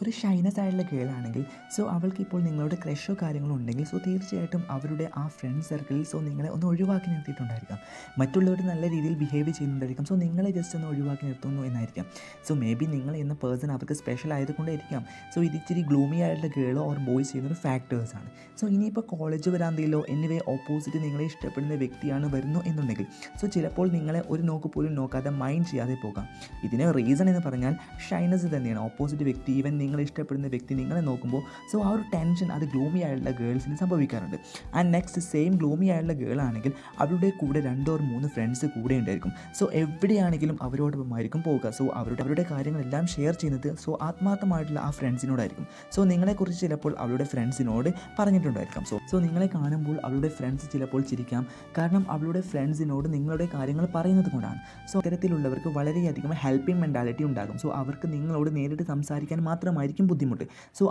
ഒരു ഷൈനസ് ആയിട്ടുള്ള ഗേൾ ആണെങ്കിൽ സോ അവൾക്ക് ഇപ്പോൾ നിങ്ങളുടെ ക്രഷോ കാര്യങ്ങളോ ഉണ്ടെങ്കിൽ സോ തീർച്ചയായിട്ടും അവരുടെ ആ ഫ്രണ്ട് സർക്കിളിൽ സോ നിങ്ങളെ ഒന്ന് ഒഴിവാക്കി നിർത്തിയിട്ടുണ്ടായിരിക്കാം മറ്റുള്ളവർ നല്ല രീതിയിൽ ബിഹേവ് ചെയ്യുന്നുണ്ടായിരിക്കാം സോ നിങ്ങളെ ജസ്റ്റ് ഒന്ന് ഒഴിവാക്കി നിർത്തുന്നു എന്നായിരിക്കാം സോ മേ ബി നിങ്ങൾ എന്ന പേഴ്സൺ അവർക്ക് സ്പെഷ്യൽ ആയതുകൊണ്ടായിരിക്കാം സോ ഇത് ഇച്ചിരി ഗ്ലൂമി ആയിട്ടുള്ള ഗേളോ ഓർ ബോയ് ചെയ്യുന്നൊരു ഫാക്ടേഴ്സാണ് സോ ഇനിയിപ്പോൾ കോളേജ് വരാന്തിയിലോ എനിവേ ഓപ്പോസിറ്റ് നിങ്ങളെ ഇഷ്ടപ്പെടുന്ന വ്യക്തിയാണ് വരുന്നു എന്നുണ്ടെങ്കിൽ സോ ചിലപ്പോൾ നിങ്ങളെ ഒരു നോക്ക് പോലും നോക്കാതെ മൈൻഡ് ചെയ്യാതെ പോകാം ഇതിന് റീസൺ എന്ന് പറഞ്ഞാൽ ഷൈനസ് തന്നെയാണ് ഓപ്പോസിറ്റ് വ്യക്തി ഈവൻ നിങ്ങൾ ഇഷ്ടപ്പെടുന്ന വ്യക്തി നിങ്ങളെ നോക്കുമ്പോൾ സോ ആ ഒരു ടെൻഷൻ അത് ഗ്ലൂമി ആയിട്ടുള്ള ഗേൾസിന് സംഭവിക്കാറുണ്ട് ആൻഡ് നെക്സ്റ്റ് സെയിം ഗ്ലൂമി ആയിട്ടുള്ള ഗേൾ ആണെങ്കിൽ അവരുടെ കൂടെ രണ്ടോ or മൂന്ന് ഫ്രണ്ട്സ് കൂടെ ഉണ്ടായിരിക്കും സോ എവിടെയാണെങ്കിലും അവരോടൊപ്പമായിരിക്കും പോവുക സോ അവരുടെ അവരുടെ കാര്യങ്ങളെല്ലാം ഷെയർ ചെയ്യുന്നത് സോ ആത്മാർത്ഥമായിട്ടുള്ള ആ ഫ്രണ്ട്സിനോടായിരിക്കും സോ നിങ്ങളെക്കുറിച്ച് ചിലപ്പോൾ അവളുടെ ഫ്രണ്ട്സിനോട് പറഞ്ഞിട്ടുണ്ടായിരിക്കാം സോ സോ നിങ്ങളെ കാണുമ്പോൾ അവളുടെ ഫ്രണ്ട്സ് ചിലപ്പോൾ ചിരിക്കാം കാരണം അവളുടെ ഫ്രണ്ട്സിനോട് നിങ്ങളുടെ കാര്യങ്ങൾ പറയുന്നത് കൊണ്ടാണ് സോ ഇത്തരത്തിലുള്ളവർക്ക് വളരെയധികം ഹെൽപ്പിംഗ് മെൻറ്റാലിറ്റി ഉണ്ടാകും സോ അവർക്ക് നിങ്ങളോട് നേരിട്ട് സംസാരിക്കാൻ മാത്രമായിരിക്കും ബുദ്ധിമുട്ട് സോ